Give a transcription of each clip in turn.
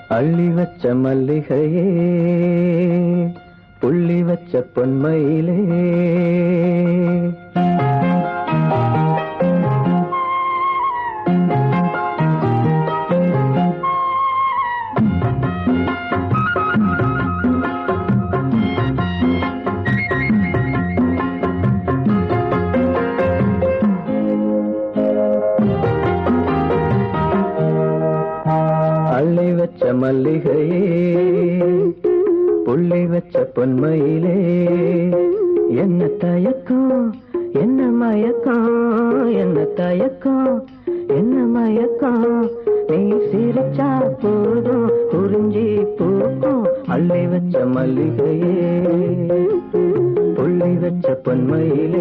அள்ளி வச்ச மல்லிகையே புள்ளி வச்ச பொன்மையிலே அள்ளி வச்ச மல்லிகையே புள்ளி வச்ச பொன்மையிலே என்ன தயக்கம் என்ன மயக்கம் என்ன தயக்கம் என்ன மயக்கம் நீ சிரிச்சா போதும் குறிஞ்சி பூக்கும் அள்ளி வச்ச மல்லிகையே புள்ளி வச்ச பொன்மையிலே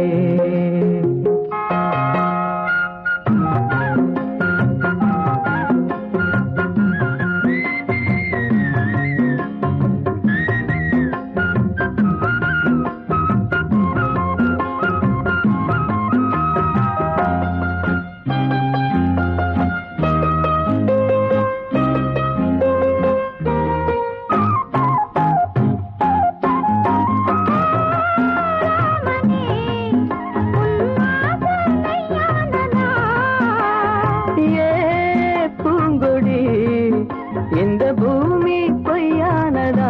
ஏ பூங்கொடி இந்த பூமி பொய்யானதா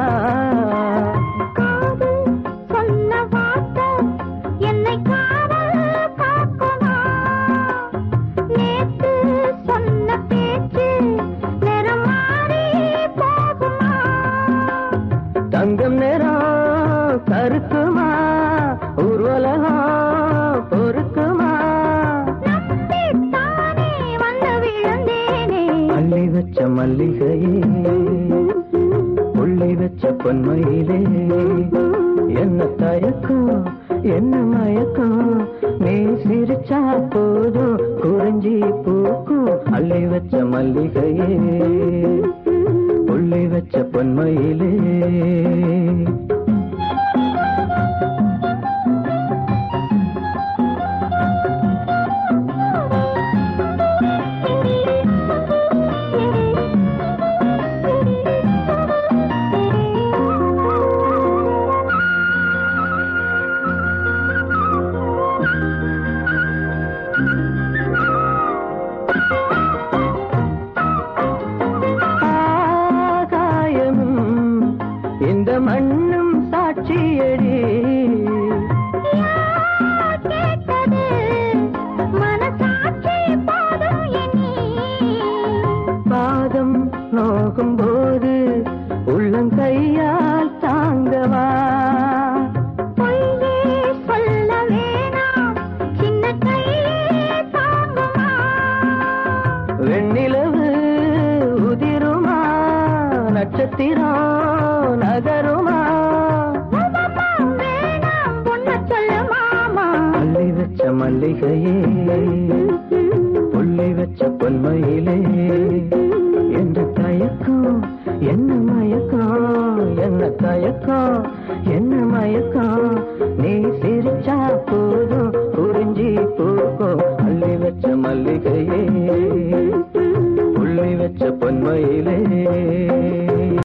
சொன்ன வார்த்தை என்னை காவல் காக்குமா நேத்து சொன்ன பேச்சு நிறம் மாறி போகுமா தங்கம் நிறம் கருக்குமா ஊர்வலகம் பொறுக்குமா நம்பித்தானே வந்து விழுந்தேனே அள்ளி வச்ச மல்லிகையே புள்ளி வச்ச பொன்மையிலே என்ன தயக்கம் என்ன மயக்கம் நீ சிரிச்சா போதும் குறிஞ்சி பூக்கும் அள்ளி வச்ச மல்லிகையே புள்ளி வச்ச பொன்மையிலே ஆகாயமும் இந்த மண்ணும் சாட்சியடி கேட்டது மனசாட்சி போதும் இனி பாதம் நோகும் போது உள்ளங்கையால் தாங்கவா பொய்யே சொல்ல வேணாம் சின்ன கையே தாங்குமா வெண்ணிலவு உதிருமா நட்சத்திரம் நகருமா வேணாம் பொண்ண சொல்ல மாமா அள்ளி வச்ச மல்லிகையே புள்ளி வச்ச பொன்மையிலே என்ற தயக்கம் என்ன மயக்கம் என்ன தயக்கம் என்ன மயக்கம் நீ